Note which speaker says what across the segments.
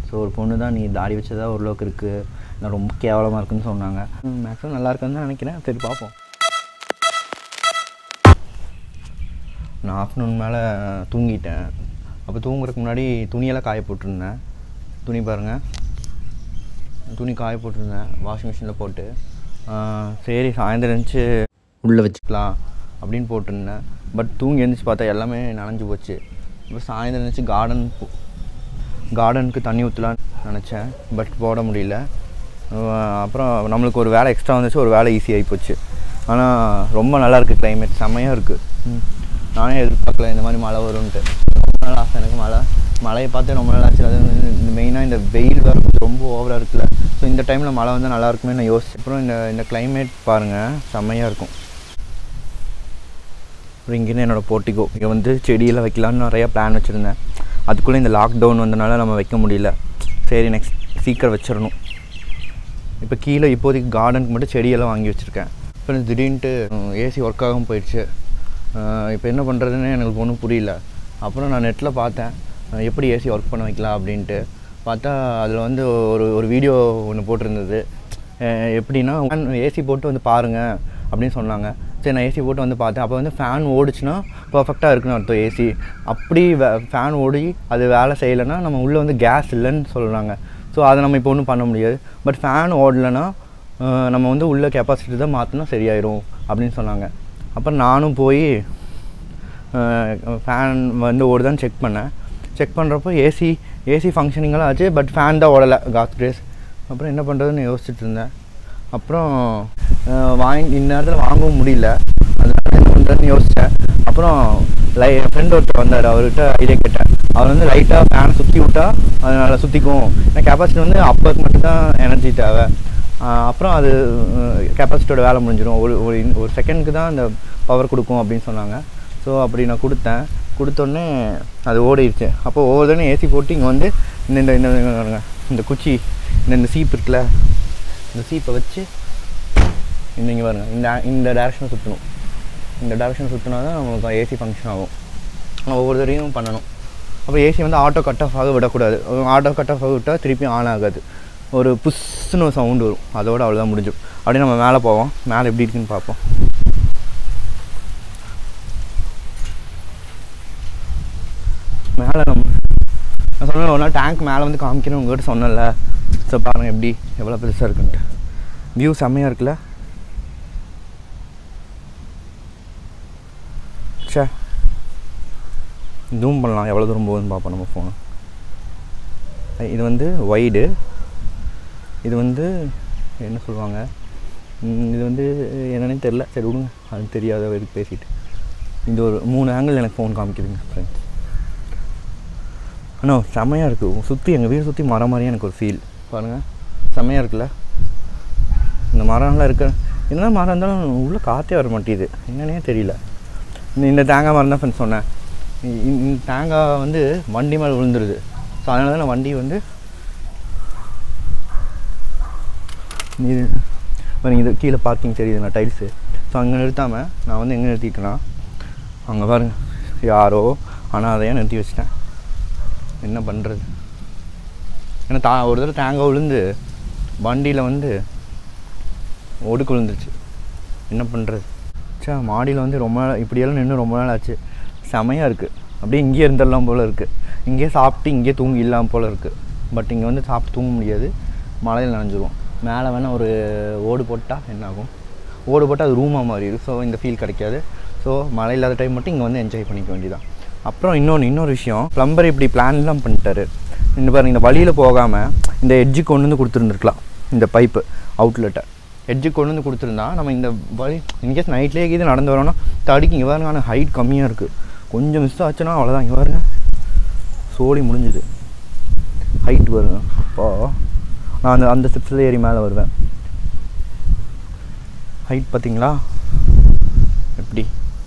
Speaker 1: so ஒரு பொண்ணு தான் நீ தாடி வச்சதா ஓரளவுக்கு இருக்குது நான் ரொம்ப கேவலமாக இருக்குன்னு சொன்னாங்க மேக்ஸிமம் நல்லா இருக்குன்னு தான் நினைக்கிறேன் சரி பார்ப்போம் நான் ஆஃப்டர்நூன் மேலே தூங்கிட்டேன் அப்போ தூங்குறதுக்கு முன்னாடி துணியெல்லாம் காய போட்டிருந்தேன் துணி பாருங்கள் துணி காய போட்டிருந்தேன் வாஷிங் மிஷினில் போட்டு ஆஹ் சரி சாயந்தரம் எழுந்துச்சு உள்ளே வச்சுக்கலாம் அப்படின்னு போட்டிருந்தேன் பட் தூங்கி எழுந்துச்சு பார்த்தா எல்லாமே நனைஞ்சு போச்சு இப்போ சாயந்தரம் எழுந்துச்சு கார்டன் கார்டனுக்கு தண்ணி ஊற்றலான்னு நினச்சேன் பட் போட முடியல ஆஹ் அப்புறம் நம்மளுக்கு ஒரு வேலை எக்ஸ்ட்ரா வந்துச்சு ஒரு வேலை ஈஸி ஆகி போச்சு ஆனால் ரொம்ப நல்லா இருக்குது கிளைமேட் செம்மையாக இருக்குது நானே எதிர்பார்க்கல இந்த மாதிரி மழை வரும்ன்ட்டு ரொம்ப நாள் ஆசை எனக்கு மழை மழையை பார்த்து ரொம்ப நாள் ஆச்சு அது வந்து இந்த மெயினாக இந்த வெயில் வேறு கொஞ்சம் ரொம்ப ஓவராக இருக்குல்ல ஸோ இந்த டைமில் மழை வந்து நல்லா இருக்குமே நான் யோசிச்சேன் அப்புறம் இந்த இந்த கிளைமேட் பாருங்கள் செம்மையாக இருக்கும் அப்புறம் இங்கேருந்து என்னோடய போர்ட்டிகோ இங்கே வந்து செடியெல்லாம் வைக்கலான்னு நிறையா பிளான் வச்சுருந்தேன் அதுக்குள்ளே இந்த லாக்டவுன் வந்தனால நம்ம வைக்க முடியல சரி நெக்ஸ்ட் சீக்கிரம் வச்சிடணும் இப்போ கீழே இப்போதைக்கு கார்டனுக்கு மட்டும் செடியெல்லாம் வாங்கி வச்சுருக்கேன் இப்போ திடீர்னுட்டு ஏசி ஒர்க் ஆகாமல் போயிடுச்சு இப்போ என்ன பண்ணுறதுன்னு எனக்கு ஒன்றும் புரியல அப்புறம் நான் நெட்டில் பார்த்தேன் அஹ் எப்படி ஏசி ஒர்க் பண்ண வைக்கலாம் அப்படின்ட்டு பார்த்தா அதில் வந்து ஒரு ஒரு வீடியோ ஒன்று போட்டிருந்தது அஹ் எப்படின்னா ஏசி போட்டு வந்து பாருங்கள் அப்படின்னு சொன்னாங்க சரி நான் ஏசி போட்டு வந்து பார்த்தேன் அப்போ வந்து ஃபேன் ஓடுச்சுன்னா பர்ஃபெக்டாக இருக்குன்னு அர்த்தம் ஏசி அப்படி ஃபேன் ஓடி அது வேலை செய்யலைன்னா நம்ம உள்ளே வந்து கேஸ் இல்லைன்னு சொல்கிறாங்க ஸோ அதை நம்ம இப்போ ஒன்றும் பண்ண முடியாது பட் ஃபேன் ஓடலைன்னா அஹ் நம்ம வந்து உள்ள கெப்பாசிட்டி தான் மாற்றினா சரியாயிரும் அப்படின்னு சொன்னாங்க அப்புறம் நானும் போய் ஃபேன் வந்து ஓடுதான்னு செக் பண்ணேன் செக் பண்ணுறப்போ ஏசி ஏசி ஃபங்க்ஷனிங்கெல்லாம் ஆச்சு பட் ஃபேன் தான் ஓடலை காத் கிரேஸ் அப்புறம் என்ன பண்ணுறதுன்னு யோசிச்சுட்டு இருந்தேன் அப்புறம் அஹ் வாங்கி இந்நேரத்தில் வாங்கவும் முடியல அதனால என்ன பண்ணுறதுன்னு யோசித்தேன் அப்புறம் லை என் ஃப்ரெண்ட் ஒருத்தர் வந்தார் அவர்கிட்ட ஐடியா கேட்டேன் அவர் வந்து லைட்டாக ஃபேனை சுற்றி விட்டா அதனால் சுற்றிக்கும் ஏன்னா கெப்பாசிட்டி வந்து அப்போக்கு மட்டும்தான் எனர்ஜி தேவை ஆஹ் அப்புறம் அது கெப்பாசிட்டியோட வேலை முடிஞ்சிடும் ஒரு ஒரு in- ஒரு செகண்டுக்கு தான் அந்த பவர் கொடுக்கும் அப்படின்னு சொன்னாங்க ஸோ அப்படி நான் கொடுத்தேன் கொடுத்தோடனே அது ஓடிடுச்சு அப்போ ஒவ்வொரு தடவை ஏசி போட்டு இங்கே வந்து இந்த இந்த இந்த இந்த பாருங்க, இந்த குச்சி இந்த இந்த சீப் இருக்குல்ல இந்த சீப்பை வச்சு இந்த இங்கே பாருங்க இந்த இந்த டேரக்ஷனை சுற்றணும் இந்த டேரக்ஷன் சுற்றினா தான் நம்மளுக்கு ஏசி ஃபங்க்ஷன் ஆகும் நம்ம ஒவ்வொரு தடவையும் பண்ணணும் அப்போ ஏசி வந்து ஆட்டோ கட் ஆஃப் ஆக விடக்கூடாது ஆட்டோ கட் ஆஃப் ஆக விட்டால் திருப்பி ஆன் ஆகாது ஒரு புஷ்ஷுன்னு ஒரு சவுண்டு வரும் அதோட அவ்வளோதான் முடிஞ்சிடும் அப்படியே நம்ம மேலே போவோம் மேலே எப்படி இருக்குன்னு பார்ப்போம் மேலே நம்ம நான் சொன்னேன் ஒரு நாள் டேங்க் மேலே வந்து காமிக்கிறேன் உங்கள்கிட்ட சொன்னேன்ல ஸோ பாருங்கள் எப்படி எவ்வளோ பெருசாக இருக்குன்ட்டு வியூ செம்மையாக இருக்குல்ல ச்சே ஜூம் பண்ணலாம் எவ்வளோ தூரம் போகுதுன்னு பார்ப்போம் நம்ம ஃபோனு இது வந்து வைடு இது வந்து என்ன சொல்லுவாங்க ம், இது வந்து என்னன்னே தெரில சரி விடுங்க அது தெரியாத வரைக்கும் பேசிட்டு இந்த ஒரு மூணு ஆங்கிள் எனக்கு ஃபோன் காமிக்குதுங்க ஃப்ரெண்ட்ஸ் அண்ணா செம்மையாக இருக்குது சுற்றி எங்கள் வீடு சுற்றி மரம் மாதிரியே எனக்கு ஒரு ஃபீல் பாருங்கள் செம்மையாக இருக்குல்ல இந்த மரம்லாம் இருக்க என்ன மரம் இருந்தாலும் உள்ளே காற்றே வர மாட்டேங்குது என்னன்னே தெரியல இந்த இந்த தேங்காய் மரம் தான் ஃப்ரெண்ட்ஸ் சொன்னேன் இ- இ- இந்த தேங்காய் வந்து வண்டி மேலே விழுந்துருது ஸோ அதனால தான் நான் வண்டி வந்து இது பாருங்க இது கீழே பார்க்கிங் தெரியுது நான் டைல்ஸு ஸோ அங்கே நிறுத்தாமல் நான் வந்து எங்கே நிறுத்திட்டேன்னா அங்கே பாருங்க யாரோ ஆனால் அதையே நிறுத்தி வச்சிட்டேன் என்ன பண்ணுறது ஏன்னா தா ஒரு தடவை தேங்காய் விழுந்து வண்டியில் வந்து ஒடுக்கு விழுந்துருச்சு என்ன பண்ணுறது சே மாடியில் வந்து ரொம்ப நாள் இப்படியெல்லாம் நின்று ரொம்ப நாள் ஆச்சு செமையாக இருக்குது அப்படியே இங்கேயே இருந்துடலாம் போல் இருக்குது இங்கேயே சாப்பிட்டு இங்கேயே தூங்கி இல்லாமல் போல் இருக்குது பட் இங்கே வந்து சாப்பிட்டு தூங்க முடியாது மழையில் நனைஞ்சிரும் மேலே வேணால் ஒரு ஓடு போட்டால் என்ன ஆகும் ஓடு போட்டால் அது ரூமாக மாறிடும் ஸோ இந்த ஃபீல் கிடைக்காது ஸோ மழை இல்லாத டைம் மட்டும் இங்கே வந்து என்ஜாய் பண்ணிக்க வேண்டியதான் அப்புறம் இன்னொன்று இன்னொரு விஷயம் ப்ளம்பர் இப்படி பிளான்லாம் பண்ணிட்டாரு இந்த பாருங்க இந்த வழியில் போகாமல் இந்த எட்ஜு கொண்டு வந்து கொடுத்துருந்துருக்கலாம் இந்த பைப்பு அவுட்லெட்டை எட்ஜு கொண்டு வந்து கொடுத்துருந்தா நம்ம இந்த வழி இன்கேஸ் நைட்லேயே இது நடந்து வரோம்னா தடிக்கு இங்கே பாருங்க ஆனால் ஹைட் கம்மியாக இருக்குது கொஞ்சம் மிஸ் ஆச்சுன்னா அவ்வளோதான் இங்கே பாருங்க சோழி முடிஞ்சுது ஹைட் வருங்க அப்போ நான் அந்த அந்த ஸ்டெப்ஸில் ஏறி மேலே வருவேன் ஹைட் பார்த்தீங்களா எப்படி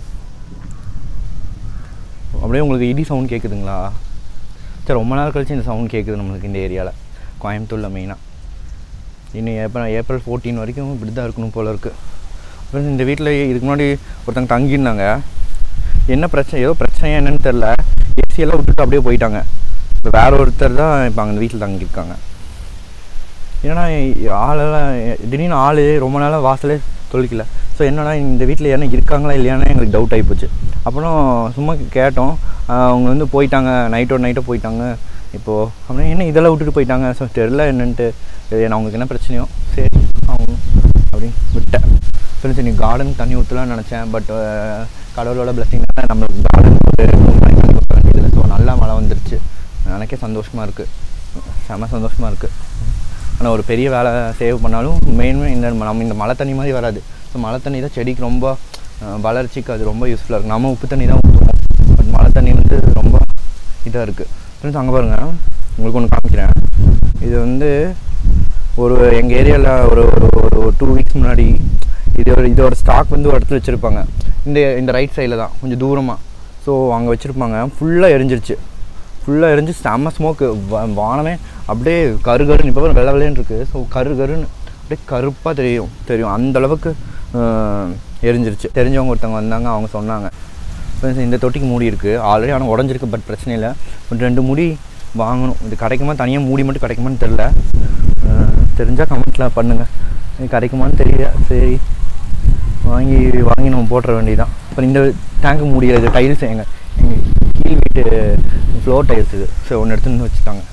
Speaker 1: அப்படியே உங்களுக்கு இடி சவுண்ட் கேட்குதுங்களா சரி ரொம்ப நாள் கழிச்சு இந்த சவுண்ட் கேட்குது நம்மளுக்கு இந்த ஏரியாவில் கோயம்புத்தூரில் மெயினாக இன்னும் ஏப்ரல் ஏப்ரல் ஃபோர்டீன் வரைக்கும் இப்படி தான் இருக்கணும் போல் இருக்குது அப்புறம் இந்த வீட்டில் இதுக்கு முன்னாடி ஒருத்தங்க தங்கியிருந்தாங்க என்ன பிரச்சனை ஏதோ பிரச்சனையா என்னன்னு தெரில ஏசியெல்லாம் விட்டுட்டு அப்படியே போயிட்டாங்க இப்போ வேற ஒருத்தர் தான் இப்போ அங்கே வீட்டில் தங்கியிருக்காங்க ஏன்னா ஆளெல்லாம் திடீர்னு ஆள் ரொம்ப நாளாக வாசலே தொழிக்கல ஸோ என்னடா இந்த வீட்டில் என்ன இருக்காங்களா இல்லையானே எங்களுக்கு டவுட் ஆகிப்போச்சு அப்புறம் சும்மா கேட்டோம் ஆஹ் அவங்க வந்து போயிட்டாங்க நைட்டோட நைட்டோ போயிட்டாங்க இப்போது அப்படின்னா என்ன இதெல்லாம் விட்டுட்டு போயிட்டாங்க ஸோ தெரில என்னன்ட்டு இது நான் அவங்களுக்கு என்ன பிரச்சனையோ சரி அவங்க அப்படின்னு விட்டேன் ஃப்ரெண்ட்ஸ் நீ கார்டன் தண்ணி ஊற்றலாம்னு நினச்சேன் பட் கடவுளோட பிளஸிங்னால நம்மளுக்கு கார்டன் ஒரு மூணு மணிக்கு தண்ணி ஊற்ற வேண்டியதில்லை ஸோ நல்லா மழை வந்துருச்சு எனக்கே சந்தோஷமாக இருக்குது செம சந்தோஷமாக இருக்குது ஆனால் ஒரு பெரிய வேலை சேவ் பண்ணாலும் மெயின்மே இந்த நம்ம இந்த மழை தண்ணி மாதிரி வராது ஸோ மழை தண்ணி தான் செடிக்கு ரொம்ப அஹ், வளர்ச்சிக்கு அது ரொம்ப யூஸ்ஃபுல்லாக இருக்கும் நம்ம உப்பு தண்ணி தான் ஊற்றுவோம் பட் மழை தண்ணி வந்து ரொம்ப இதாக இருக்குது ஃப்ரெண்ட்ஸ் அங்கே பாருங்கள் உங்களுக்கு ஒன்று காமிக்கிறேன் இது வந்து ஒரு எங்கள் ஏரியாவில் ஒரு ஒரு ஒரு டூ வீக்ஸ் முன்னாடி இதோட இதோட ஸ்டாக் வந்து ஒரு இடத்துல வச்சுருப்பாங்க இந்த இந்த ரைட் சைடில் தான் கொஞ்சம் தூரமாக ஸோ அங்கே வச்சுருப்பாங்க ஃபுல்லாக எரிஞ்சிருச்சு ஃபுல்லாக எரிஞ்சு செம்ம ஸ்மோக்கு வானமே அப்படியே கரு கருன்னு இப்போ வெள்ளை வெள்ளைன்னு இருக்குது ஸோ கரு கருன்னு அப்படியே கருப்பாக தெரியும் தெரியும் அந்த அளவுக்கு ஆஹ், எரிஞ்சிருச்சு தெரிஞ்சவங்க ஒருத்தவங்க வந்தாங்க அவங்க சொன்னாங்க ஃப்ரெண்ட்ஸ் இந்த தொட்டிக்கு மூடி இருக்குது ஆல்ரெடி ஆனால் உடஞ்சிருக்கு பட் பிரச்சனை இல்லை பட் ரெண்டு மூடி வாங்கணும் இது கிடைக்குமா தனியாக மூடி மட்டும் கிடைக்குமான்னு தெரில தெரிஞ்சால் கமெண்ட்டில் பண்ணுங்கள் இது கிடைக்குமான்னு தெரியல சரி வாங்கி வாங்கி நம்ம போட்டுற வேண்டியதான் அப்புறம் இந்த டேங்க் முடியாது டைல்ஸ் எங்கள் எங்கள் கீழ் வீட்டு ஃப்ளோர் டைல்ஸ் இது ஸோ ஒன்று எடுத்து வந்து வச்சுட்டாங்க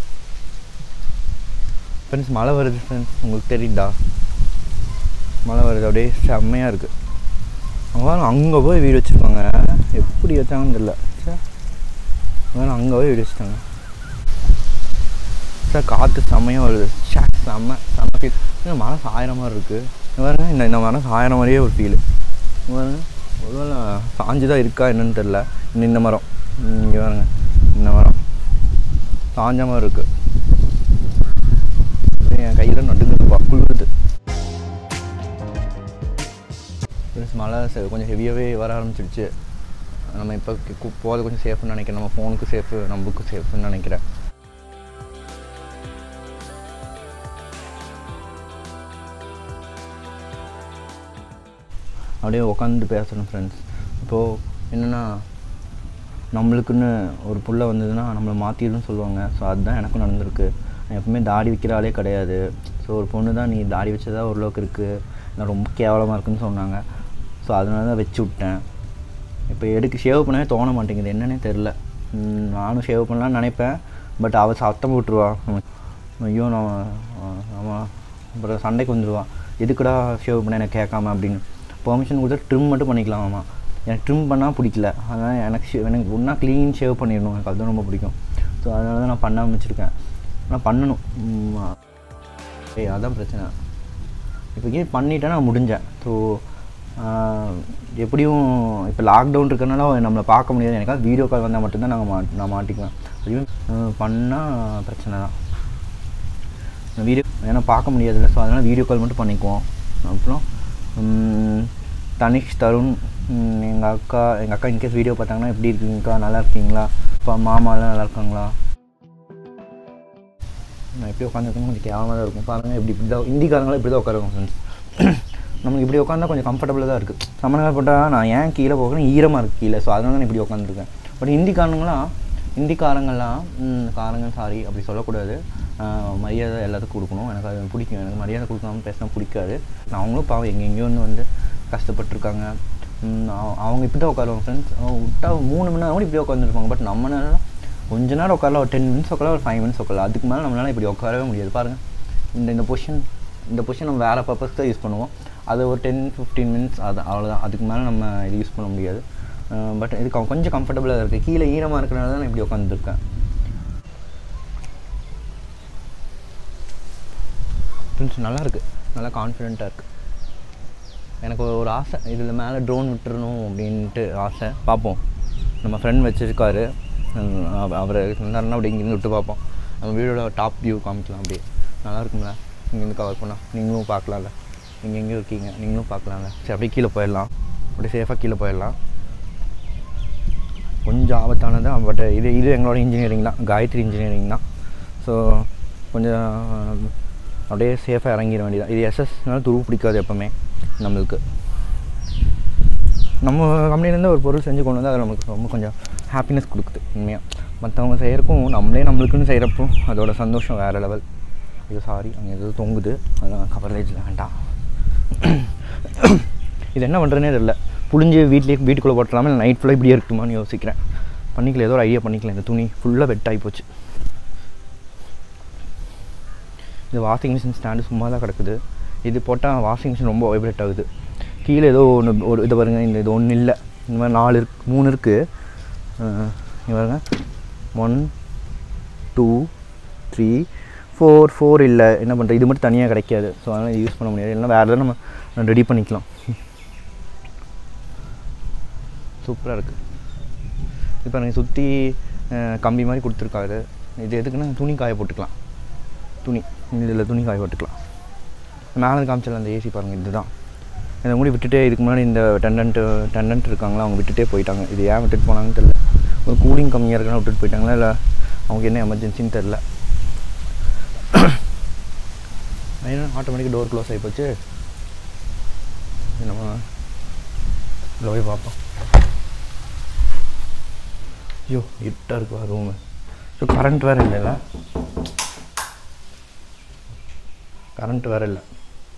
Speaker 1: ஃப்ரெண்ட்ஸ் மழை வருது ஃப்ரெண்ட்ஸ் உங்களுக்கு தெரியுதா மழை வருது அப்படியே செம்மையாக இருக்குது அவங்க அங்கே போய் வீடு வச்சுருக்காங்க எப்படி வச்சாங்கன்னு தெரியல சார் அங்கே போய் வீடு வச்சுட்டாங்க சார் காற்று செம்மையாக வருது ஷே செம்ம செம்ம ஃபீல் இந்த மரம் சாயிற மாதிரி இருக்குது இங்க பாருங்க இந்த இந்த மரம் சாயிற மாதிரியே ஒரு ஃபீலு பாருங்க ஒருவேளை சாஞ்சு தான் இருக்கா என்னன்னு தெரில இந்த இந்த மரம் இங்கே பாருங்க இந்த மரம் சாஞ்ச மாதிரி இருக்குது என் கையில் நடுங்குதுப்பா குளிருது ஃப்ரெண்ட்ஸ் மழை ச- கொஞ்சம் ஹெவியாகவே வர ஆரம்பிச்சிடுச்சு நம்ம இப்போ போகிறது கொஞ்சம் சேஃப்னு நினைக்கிறேன் நம்ம ஃபோனுக்கு சேஃபு நம்ம புக்கு சேஃப்னு நினைக்கிறேன் அப்படியே உட்காந்து பேசணும் ஃப்ரெண்ட்ஸ் இப்போது என்னென்னா நம்மளுக்குன்னு ஒரு புள்ள வந்ததுன்னா நம்மளை மாற்றிடுன்னு சொல்லுவாங்க ஸோ அதுதான் எனக்கும் நடந்திருக்கு நான் எப்பவுமே தாடி வைக்கிற ஆளே கிடையாது ஸோ ஒரு பொண்ணு தான் நீ தாடி வச்சதா ஓரளவுக்கு இருக்குது நான் ரொம்ப கேவலமாக இருக்குன்னு சொன்னாங்க ஸோ அதனால தான் வச்சு விட்டேன் இப்போ எடுக்க ஷேவ் பண்ணவே தோண மாட்டேங்குது என்னன்னே தெரில ம், நானும் ஷேவ் பண்ணலாம்னு நினைப்பேன் பட் அவள் சத்தம் போட்டுருவா ஐயோ நான் ஆமாம் அப்புறம் சண்டைக்கு வந்துடுவா எதுக்குடா ஷேவ் பண்ண எனக்கு கேட்காம அப்படின்னு பெர்மிஷன் கொடுத்தா ட்ரிம் மட்டும் பண்ணிக்கலாமாம்மா எனக்கு ட்ரிம் பண்ணால் பிடிக்கல அதனால் எனக்கு shave- எனக்கு ஒன்றா க்ளீன் ஷேவ் பண்ணிடணும் எனக்கு அதுதான் ரொம்ப பிடிக்கும் ஸோ அதனால தான் நான் பண்ணாமல் வச்சுருக்கேன் ஆனால் பண்ணணும் ம், ஏய் அதான் பிரச்சனை இப்போக்கே பண்ணிட்டேன் நான் முடிஞ்சேன் ஸோ எப்படியும் இப்போ லாக்டவுன் இருக்கறனால நம்மளை பார்க்க முடியாது எனக்காவது வீடியோ கால் வந்தால் மட்டும்தான் நாங்கள் மா நான் மாட்டிக்குவேன் அதுவும் பண்ணால் பிரச்சனை தான் வீடியோ ஏன்னா பார்க்க முடியாதுல்ல ஸோ அதனால் வீடியோ கால் மட்டும் பண்ணிக்குவோம் அப்புறம் ம், தனிஷ் தருண் எங்கள் அக்கா எங்கள் அக்கா இன்கேஸ் வீடியோ பார்த்தாங்கன்னா எப்படி இருக்கீங்கக்கா நல்லா இருக்கீங்களா அப்பா மாமாலாம் நல்லா இருக்காங்களா நான் எப்படி உட்காந்துருக்கணும் கொஞ்சம் கேவலமாக தான் இருக்கும் பாருங்கள் இப்படி இப்படி தான் ஹிந்திக்காரங்களும் இப்படி தான் உட்காருவாங்க ஃப்ரெண்ட்ஸ் நமக்கு இப்படி உட்காந்தா கொஞ்சம் கம்ஃபர்டபுளாக தான் இருக்குது சமணங்கள் போட்டால் நான் ஏன் கீழே போகிறேன் ஈரமாக இருக்குது கீழே ஸோ அதனால நான் இப்படி உட்காந்துருக்கேன் பட் ஹிந்திக்காரங்களாம் ஹிந்திக்காரங்கெல்லாம் ம், காரங்க சாரி அப்படி சொல்லக்கூடாது ஆஹ், மரியாதை எல்லாத்துக்கும் கொடுக்கணும் எனக்கு அது பிடிக்கும் எனக்கு மரியாதை கொடுக்காம பேசினா பிடிக்காது நான் அவங்களும் பாவம் எங்கே எங்கேயோ வந்து வந்து கஷ்டப்பட்டிருக்காங்க ம், அவ- அவங்க இப்படி தான் உட்காருவாங்க ஃப்ரெண்ட்ஸ் விட்டா மூணு மணி நேரம் கூட இப்படி உட்காந்துருப்பாங்க பட் நம்ம நேரம் கொஞ்ச நேரம் உட்காரலாம் ஒரு டென் மினிட்ஸ் உட்காரலாம் ஒரு ஃபைவ் மினிட்ஸ் உட்காரலாம் அதுக்கு மேலே நம்மளால இப்படி உட்காரவே முடியாது பாருங்கள் இந்த இந்த பொசிஷன் இந்த பொசிஷன் நம்ம வேறு பர்பஸ் தான் யூஸ் பண்ணுவோம் அது ஒரு டென் ஃபிஃப்டீன் மினிட்ஸ் அது அவ்வளோதான் அதுக்கு மேலே நம்ம இது யூஸ் பண்ண முடியாது பட் இது கொ- கொஞ்சம் கம்ஃபர்டபுளாக இருக்குது கீழே ஈரமாக இருக்கிறனால தான் நான் இப்படி உட்காந்துருக்கேன் ஃப்ரெண்ட்ஸ் நல்லா இருக்குது நல்லா கான்ஃபிடென்ட்டாக இருக்குது எனக்கு ஒரு ஆசை இதில் மேலே ட்ரோன் விட்டுறணும் அப்படின்ட்டு ஆசை பார்ப்போம் நம்ம ஃப்ரெண்ட் வச்சுருக்காரு அவர் இருந்தாருன்னா அப்படி இங்கேருந்து விட்டு பார்ப்போம் நம்ம வீடோட டாப் வியூ காமிக்கலாம் அப்படியே நல்லா இருக்கும்ல இங்கேருந்து கவர் பண்ணால் நீங்களும் பார்க்கலாம்ல நீங்கள் எங்கேயும் இருக்கீங்க நீங்களும் பார்க்கலாம்ல சரி அப்படியே கீழே போயிடலாம் அப்படியே சேஃபாக கீழே போயிடலாம் கொஞ்சம் ஆபத்தானது பட் இது இது எங்களோட இன்ஜினியரிங் தான் காயத்ரி இன்ஜினியரிங் தான் ஸோ கொஞ்சம் அப்படியே சேஃபாக இறங்கிட வேண்டியதான் இது எஸ்எஸ்னால துருவு பிடிக்காது எப்போவுமே நம்மளுக்கு நம்ம கம்பெனிலேருந்து ஒரு பொருள் செஞ்சு கொண்டு வந்து அது நமக்கு ரொம்ப கொஞ்சம் ஹாப்பினஸ் கொடுக்குது உண்மையாக மற்றவங்க செய்கிறக்கும் நம்மளே நம்மளுக்குன்னு செய்கிறப்போ அதோட சந்தோஷம் வேறு லெவல் ஐயோ சாரி அங்கே ஏதோ தொங்குது அதெல்லாம் கவரேஜில் வேண்டாம் இது என்ன பண்ணுறதுனே தெரியல புழிஞ்சு வீட்லேயே வீட்டுக்குள்ளே போட்டுலாமல் இல்லை நைட் ஃபுல்லாக இப்படியே இருக்குமான்னு யோசிக்கிறேன் பண்ணிக்கல ஏதோ ஒரு ஐடியா பண்ணிக்கல இந்த துணி ஃபுல்லாக வெட்டாகி போச்சு இது வாஷிங் மிஷின் ஸ்டாண்டு சும்மா தான் கிடக்குது இது போட்டால் வாஷிங் மிஷின் ரொம்ப வைப்ரேட் ஆகுது கீழே ஏதோ ஒன்று ஒரு இது பாருங்க இந்த இது ஒன்றும் இல்லை இந்த மாதிரி நாலு இருக்கு மூணு இருக்குது இங்கே பாருங்க one two three four four இல்லை என்ன பண்ணுறது இது மட்டும் தனியாக கிடைக்காது ஸோ அதனால் இது யூஸ் பண்ண முடியாது இல்லைன்னா வேறு எதாவது நம்ம ரெடி பண்ணிக்கலாம் சூப்பராக இருக்குது இப்போ எனக்கு சுற்றி கம்பி மாதிரி கொடுத்துருக்காரு இது எதுக்குன்னா துணி காய போட்டுக்கலாம் துணி இதில் துணி காய போட்டுக்கலாம் மேலே காமிச்சல அந்த ஏசி பாருங்கள் இதுதான் இதை மூடி விட்டுட்டே இதுக்கு முன்னாடி இந்த டெண்டன்ட்டு டெண்டன்ட் இருக்காங்களா அவங்க விட்டுட்டே போயிட்டாங்க இது ஏன் விட்டுட்டு போனாங்கன்னு தெரில ஒரு கூலிங் கம்மியாக இருக்குன்னா விட்டுட்டு போயிட்டாங்களா இல்லை அவங்க என்ன எமர்ஜென்சின்னு தெரில என்ன ஆட்டோமேட்டிக் டோர் க்ளோஸ் ஆகி போச்சு நம்ம உள்ள போய் பார்ப்போம் ஐயோ இருட்டாக இருக்குவா ரூமு ஸோ கரண்ட் வேறு இல்லைல்ல கரண்ட் வேறு இல்லை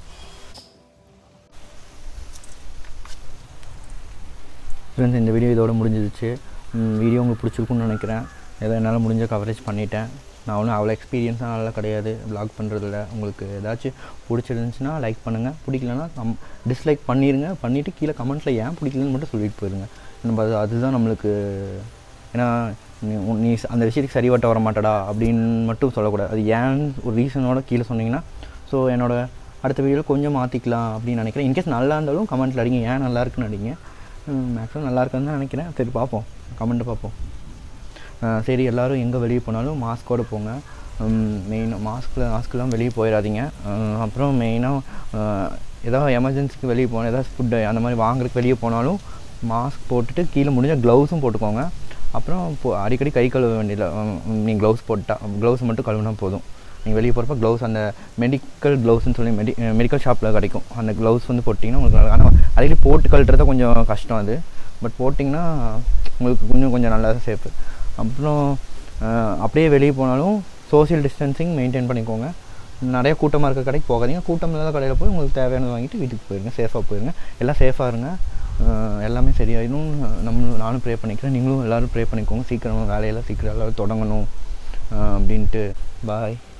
Speaker 1: ஃப்ரெண்ட்ஸ் இந்த வீடியோ இதோட முடிஞ்சிருச்சு வீடியோ உங்களுக்கு பிடிச்சிருக்குன்னு நினைக்கிறேன் ஏதோ என்னால் முடிஞ்ச கவரேஜ் பண்ணிட்டேன் நான் ஒன்றும் அவ்வளோ எக்ஸ்பீரியன்ஸாக நல்லா கிடையாது ப்ளாக் பண்ணுறதுல உங்களுக்கு ஏதாச்சும் பிடிச்சிருந்துச்சுன்னா லைக் பண்ணுங்கள் பிடிக்கலன்னா கம் டிஸ்லைக் பண்ணிடுங்க பண்ணிவிட்டு கீழே கமெண்ட்டில் ஏன் பிடிக்கலன்னு மட்டும் சொல்லிட்டு போயிருங்க நம்ம அது அதுதான் நம்மளுக்கு ஏன்னா நீ உன்- நீ அந்த விஷயத்துக்கு சரிவட்ட வர மாட்டடா அப்படின்னு மட்டும் சொல்லக்கூடாது அது ஏன் ஒரு ரீசனோட கீழே சொன்னீங்கன்னா ஸோ என்னோட அடுத்த வீடியோவில் கொஞ்சம் மாற்றிக்கலாம் அப்படின்னு நினைக்கிறேன் இன்கேஸ் நல்லா இருந்தாலும் கமெண்ட்டில் அடிங்க ஏன் நல்லா இருக்குன்னு அடிங்க மேக்ஸிமம் நல்லா இருக்குன்னு தான் நினைக்கிறேன் சரி பார்ப்போம் கமெண்ட்டை பார்ப்போம் அஹ் சரி எல்லோரும் எங்கே வெளியே போனாலும் மாஸ்க்கோடு போங்க மெயினாக மாஸ்கில் மாஸ்க்கெலாம் வெளியே போயிடாதீங்க அஹ் அப்புறம் மெயினாக ஏதாவது எமர்ஜென்சிக்கு வெளியே போனால் ஏதாவது ஃபுட்டு அந்த மாதிரி வாங்குறதுக்கு வெளியே போனாலும் மாஸ்க் போட்டுட்டு கீழே முடிஞ்ச க்ளவுஸும் போட்டுக்கோங்க அப்புறம் இப்போ அடிக்கடி கை கழுவ வேண்டியதில்லை நீங்கள் க்ளவுஸ் போட்டால் க்ளவுஸ் மட்டும் கழுவினா போதும் நீங்கள் வெளியே போகிறப்ப க்ளவுஸ் அந்த மெடிக்கல் க்ளவுஸ்னு சொல்லி மெடி மெடிக்கல் ஷாப்பில் கிடைக்கும் அந்த க்ளவுஸ் வந்து போட்டிங்கன்னா உங்களுக்கு நல்லா ஆனால் அடிக்கடி போட்டு கழட்டுறது கொஞ்சம் கஷ்டம் அது பட் போட்டிங்கன்னா உங்களுக்கு கொஞ்சம் கொஞ்சம் நல்லா சேஃபு அப்புறம் அஹ், அப்படியே வெளியே போனாலும் சோஷியல் டிஸ்டன்சிங் மெயின்டைன் பண்ணிக்கோங்க நிறைய கூட்டமாக இருக்க கடைக்கு போகாதீங்க கூட்டம் இல்லாத கடையில் போய் உங்களுக்கு தேவையானது வாங்கிட்டு வீட்டுக்கு போயிருங்க சேஃபாக போயிருங்க எல்லாம் சேஃபாக இருங்க அஹ், எல்லாமே சரியாயிடும் நம்ம நானும் ப்ரே பண்ணிக்கிறேன் நீங்களும் எல்லோரும் ப்ரே பண்ணிக்கோங்க சீக்கிரம் வேலையெல்லாம் சீக்கிரம் எல்லோரும் தொடங்கணும் அஹ், அப்படின்ட்டு பாய்